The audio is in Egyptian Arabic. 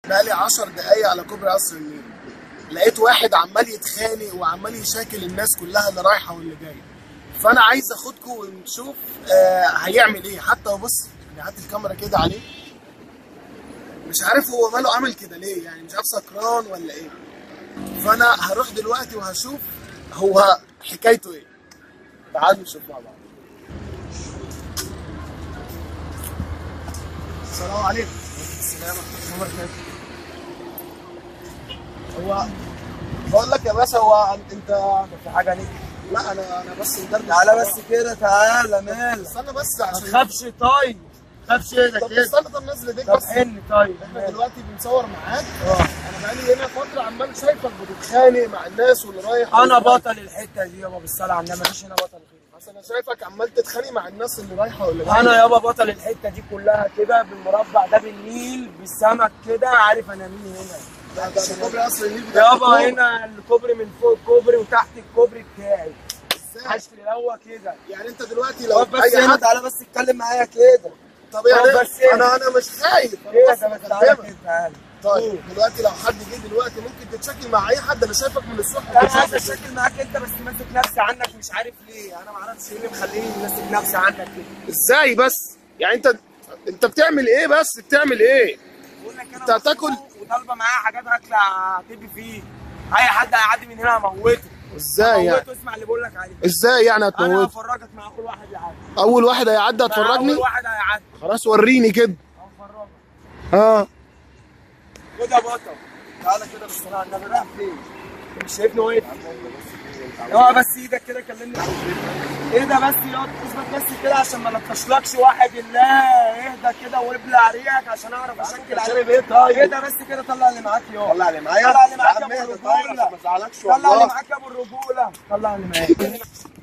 بقالي 10 دقايق على كوبري قصر النيل لقيت واحد عمال يتخانق وعمال يشاكل الناس كلها اللي رايحه واللي جايه فانا عايز اخدكم ونشوف آه هيعمل ايه حتى هو بص يعني هات الكاميرا كده عليه مش عارف هو ماله عامل كده ليه يعني مش عارف سكران ولا ايه فانا هروح دلوقتي وهشوف هو حكايته ايه تعالوا نشوف مع بعض السلام عليكم السلام ورحمه الله وبركاته هو بقول لك يا باشا هو انت في حاجه ليك لا انا انا بس مدردش تعالى بس كده تعالى مالك استنى بس ما عشان تخافش طيب ما تخافش ايدك طب كده استنى طب نزل ايديك طب بس حن طيب احنا دلوقتي بنصور معاك اه انا بقالي هنا فتره عمال شايفك بتتخانق مع الناس واللي رايح انا واللي جاي. بطل الحته دي يابا بالصلاه على النبي مفيش هنا بطل غيري بس انا شايفك عمال تتخانق مع الناس اللي رايحه واللي جايه انا يابا بطل الحته دي كلها كده بالمربع ده بالنيل بالسمك كده عارف انا مين هنا ده ده ده كوبري قصر النيل بتاع يابا الكوبري. هنا الكوبري من فوق الكوبري وتحت الكوبري بتاعي ازاي؟ عشت الهوا كده يعني انت دلوقتي لو طب بس اي هنا حد تعالى بس اتكلم معايا كده طب يعني طب بس هنا. انا انا مش خايف ايه انا ده بس بس تعالى بكلمك كده تعالى طيب دلوقتي لو حد جه دلوقتي ممكن تتشكل مع اي حد انا شايفك من الصبح انا عايز بتشكل. اشكل معاك انت بس ماسك نفسي عنك مش عارف ليه انا ما اعرفش ايه اللي مخليني ماسك نفسي عنك كده ازاي بس يعني انت انت بتعمل ايه بس بتعمل ايه بقول لك انا انت هتاكل؟ مخنوق وطالبه معايا حاجات اكل هتبي فيه اي حد هيعدي من هنا هموته ازاي يعني هموته اسمع اللي بقول لك عليه ازاي يعني انا هتموت هفرجك مع اول واحد يعدي اول واحد هيعدي مع هتفرجني اول واحد هيعدي خلاص وريني كده هفرجك اه كده يا بطل تعالى كده بالصلاه على النبي رايح فين؟ مش شايفني واقف اوعى بس ايدك كده كلمني ايه ده بس ياض اثبت بس كده عشان ما نطشلكش واحد الله اهدى كده وابلع ريقك عشان اعرف اشكل عليك ايه طيب ايه ده بس كده طلع اللي معاك ياض طلع اللي معايا طلع اللي معاك يا يا عم ابو اهدى طيب عشان الرجوله ما ازعلكش طلع اللي والله معاك يا ابو الرجوله طلع اللي معاك